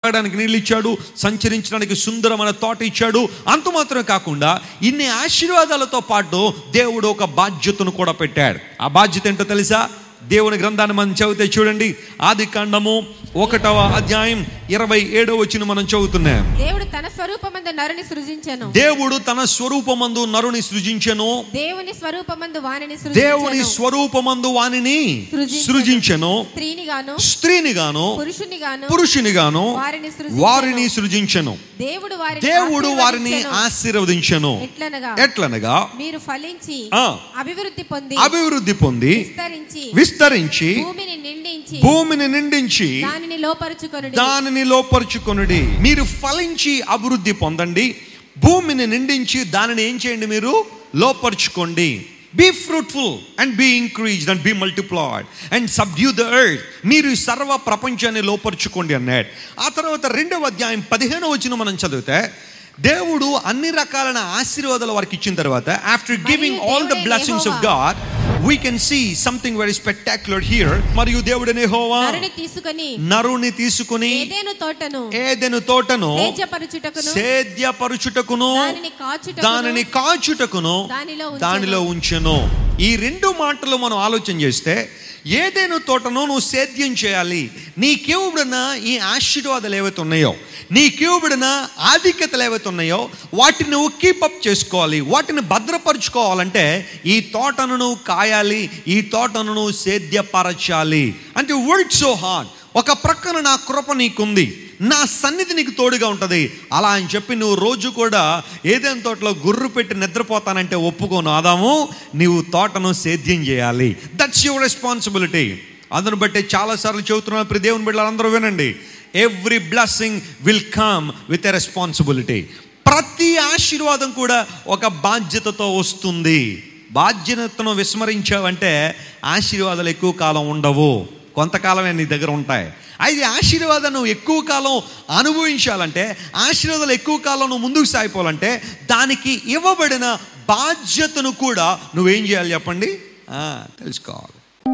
తాగడానికి నీళ్ళు ఇచ్చాడు సంచరించడానికి సుందరమైన తోట ఇచ్చాడు అంత మాత్రమే కాకుండా ఇన్ని ఆశీర్వాదాలతో పాటు దేవుడు ఒక బాధ్యతను కూడా పెట్టాడు ఆ బాధ్యత ఏంటో తెలుసా దేవుని గ్రంథాన్ని మనం చదివితే చూడండి ఆది కాండము ఒకటవ అధ్యాయం ఇరవై ఏడవ వచ్చిన మనం చదువుతున్నాం దేవుడు తన స్వరూపమందు నరుని సృజించెను దేవుడు తన స్వరూపమందు నరుని సృజించెను దేవుని స్వరూపమందు వానిని దేవుని సృజించెను స్వరూపమందు వానిని సృజించెను. సృజించెను స్త్రీని గాను స్త్రీని గాను పురుషుని గాను పురుషుని గాను వారిని సృజించెను. వారిని సృజించెను దేవుడు వారిని దేవుడు వారిని ఆశీర్వదించెను. ఆశీర్వదించెను ఎట్లనగా ఎట్లనగా మీరు ఫలించి ఆ. అభివృద్ధి పొంది అభివృద్ధి పొంది విస్తరించి విస్తరించి భూమిని నిండించి భూమిని నిండించి దానిని లోపరుచుకొనుడి దానిని లోపరుచుకొనుడి మీరు ఫలించి అభివృద్ధి పొందండి భూమిని నిండించి దానిని ఏం చేయండి మీరు లోపరుచుకోండి be fruitful and be increased and be multiplied and subdue the earth మీరు ఈ సర్వ ప్రపంచాన్ని లోపరుచుకోండి అన్నాడు ఆ తర్వాత రెండవ అధ్యాయం పదిహేను వచ్చిన మనం చదివితే దేవుడు అన్ని రకాలైన ఆశీర్వాదాలు వారికి ఇచ్చిన తర్వాత ఆఫ్టర్ గివింగ్ ఆల్ ద దేవుడే బ్లెస్సింగ్స్ ఆఫ్ యెహోవా. God we can see something very spectacular here మరియు దేవుడనే హోవా నరుని తీసుకొని నరుని తీసుకుని ఏదేను తోటను ఏదెను తోటను సేద్యపరచుటకును సేద్యపరుచుటకును దానిని కాచుటకును దానిని కాచుటకును దానిలో ఉంచెను. దానిలో ఉంచెను ఈ రెండు మాటలు మనం ఆలోచన చేస్తే ఏదైనా తోటను నువ్వు సేద్యం చేయాలి నీకేవుబడిన ఈ ఆశీర్వాదాలు ఏవైతే ఉన్నాయో నీకేవుబడిన ఆధిక్యతలు ఏవైతే ఉన్నాయో వాటిని నువ్వు కీపప్ చేసుకోవాలి వాటిని భద్రపరుచుకోవాలంటే ఈ తోటను నువ్వు కాయాలి ఈ తోటను నువ్వు సేద్యపరచాలి అంటే వర్క్ సో హార్డ్ ఒక ప్రక్కన నా కృప నీకుంది నా సన్నిధి నీకు తోడుగా ఉంటుంది అలా అని చెప్పి నువ్వు రోజు కూడా ఏదైనా తోటలో గుర్రు పెట్టి నిద్రపోతానంటే ఒప్పుకోను ఆదాము నీవు తోటను సేద్యం చేయాలి దట్స్ యువర్ రెస్పాన్సిబిలిటీ అందును బట్టి చాలాసార్లు చెబుతున్నాను ఇప్పుడు దేవుని బిడ్డలందరూ వినండి every blessing will come with a responsibility ప్రతి ఆశీర్వాదం కూడా ఒక బాధ్యతతో వస్తుంది బాధ్యతను విస్మరించావంటే ఆశీర్వాదాలు ఎక్కువ కాలం ఉండవు కొంతకాలమే నీ దగ్గర ఉంటాయి అయితే ఆశీర్వాదం నువ్వు ఎక్కువ కాలం అనుభవించాలంటే ఆశీర్వాదాలు ఎక్కువ కాలం నువ్వు ముందుకు సాగిపోవాలంటే దానికి ఇవ్వబడిన బాధ్యతను కూడా నువ్వేం చేయాలి చెప్పండి ఆ, తెలుసుకోవాలి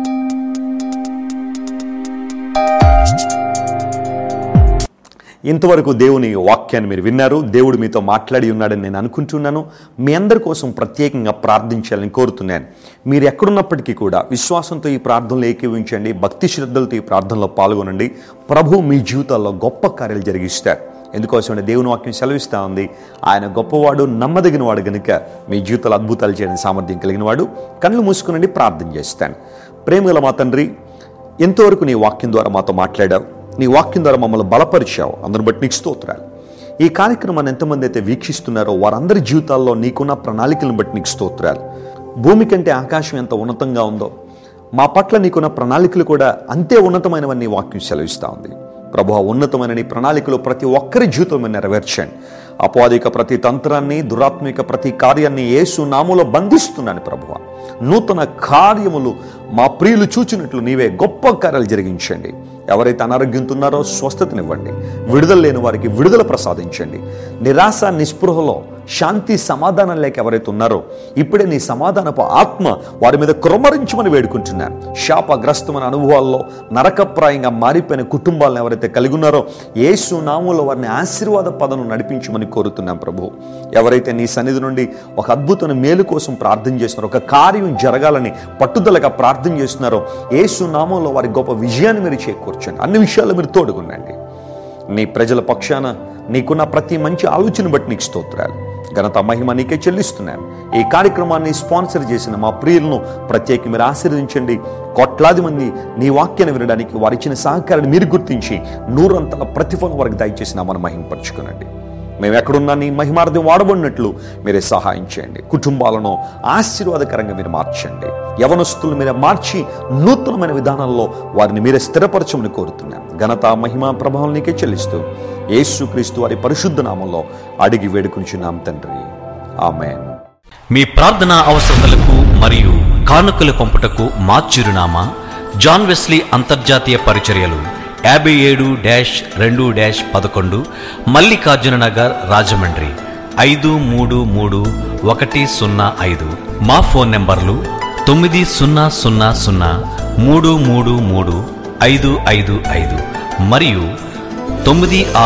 ఇంతవరకు దేవుని వాక్యాన్ని మీరు విన్నారు దేవుడు మీతో మాట్లాడి ఉన్నాడని నేను అనుకుంటున్నాను మీ అందరి కోసం ప్రత్యేకంగా ప్రార్థించాలని కోరుతున్నాను మీరు ఎక్కడున్నప్పటికీ కూడా విశ్వాసంతో ఈ ప్రార్థనలో ఏకీవించండి భక్తి శ్రద్ధలతో ఈ ప్రార్థనలో పాల్గొనండి ప్రభు మీ జీవితాల్లో గొప్ప కార్యాలు జరిగిస్తారు ఎందుకోసమంటే దేవుని వాక్యం సెలవిస్తూ ఉంది ఆయన గొప్పవాడు నమ్మదగిన వాడు గనుక మీ జీవితాలు అద్భుతాలు చేయడానికి సామర్థ్యం కలిగిన వాడు కళ్ళు మూసుకునండి ప్రార్థన చేస్తాను ప్రేమగల మా తండ్రి ఎంతవరకు నీ వాక్యం ద్వారా మాతో మాట్లాడావు నీ వాక్యం ద్వారా మమ్మల్ని బలపరిచావు అందరిని బట్టి నీకు స్తోత్రాలు ఈ కార్యక్రమాన్ని ఎంతమంది అయితే వీక్షిస్తున్నారో వారందరి జీవితాల్లో నీకున్న ప్రణాళికలను బట్టి నీకు స్తోత్రాలు భూమి కంటే ఆకాశం ఎంత ఉన్నతంగా ఉందో మా పట్ల నీకున్న ప్రణాళికలు కూడా అంతే ఉన్నతమైనవని నీ వాక్యం సెలవిస్తూ ఉంది ప్రభు ఆ ఉన్నతమైన నీ ప్రణాళికలు ప్రతి ఒక్కరి జీవితంలో నెరవేర్చండి అపవాదిక ప్రతి తంత్రాన్ని దురాత్మిక ప్రతి కార్యాన్ని యేసు నామములో బంధిస్తున్నాను ప్రభువ నూతన కార్యములు మా ప్రియులు చూచినట్లు నీవే గొప్ప కార్యాలు జరిగించండి ఎవరైతే అనారోగ్యంతో ఉన్నారో స్వస్థతనివ్వండి విడుదల లేని వారికి విడుదల ప్రసాదించండి నిరాశ నిస్పృహలో శాంతి సమాధానం లేక ఎవరైతే ఉన్నారో ఇప్పుడే నీ సమాధానపు ఆత్మ వారి మీద క్రమరించమని వేడుకుంటున్నాను శాపగ్రస్తమైన అనుభవాల్లో నరకప్రాయంగా మారిపోయిన కుటుంబాలను ఎవరైతే కలిగి ఉన్నారో యేసు నామంలో వారిని ఆశీర్వాద పదను నడిపించమని కోరుతున్నాం ప్రభు ఎవరైతే నీ సన్నిధి నుండి ఒక అద్భుతమైన మేలు కోసం ప్రార్థన చేస్తున్నారో ఒక కార్యం జరగాలని పట్టుదలగా ప్రార్థన చేస్తున్నారో యేసు నామంలో వారి గొప్ప విజయాన్ని మీరు చేకూర్చండి అన్ని విషయాలు మీరు తోడుగుండండి నీ ప్రజల పక్షాన నీకున్న ప్రతి మంచి ఆలోచన బట్టి నీకు స్తోత్రాలు ఘనత మహిమ నీకే చెల్లిస్తున్నాను ఈ కార్యక్రమాన్ని స్పాన్సర్ చేసిన మా ప్రియులను ప్రత్యేక మీరు ఆశీర్వదించండి కోట్లాది మంది నీ వాక్యాన్ని వినడానికి వారిచ్చిన సహకారాన్ని మీరు గుర్తించి నూరంతల ప్రతిఫలం వారికి దయచేసి నామను మహింపరచుకునండి మేము ఎక్కడున్నా నీ మహిమార్థం వాడబడినట్లు మీరే సహాయం చేయండి కుటుంబాలను ఆశీర్వాదకరంగా మీరు మార్చండి యవనస్తులు మీరే మార్చి నూతనమైన విధానాల్లో వారిని మీరే స్థిరపరచమని కోరుతున్నాం ఘనత మహిమ ప్రభావం నీకే చెల్లిస్తూ యేసుక్రీస్తు వారి పరిశుద్ధ నామంలో అడిగి వేడుకుంటున్నాం తండ్రి ఆమెన్ మీ ప్రార్థనా అవసరతలకు మరియు కానుకలు పంపుటకు మా చిరునామా జాన్ వెస్లీ అంతర్జాతీయ పరిచర్యలు యాభై ఏడు డాష్ రెండు డాష్ పదకొండు మల్లికార్జున నగర్ రాజమండ్రి ఐదు మూడు మూడు ఒకటి సున్నా ఐదు మా ఫోన్ నెంబర్లు తొమ్మిది సున్నా సున్నా సున్నా మూడు మూడు మూడు ఐదు ఐదు ఐదు మరియు తొమ్మిది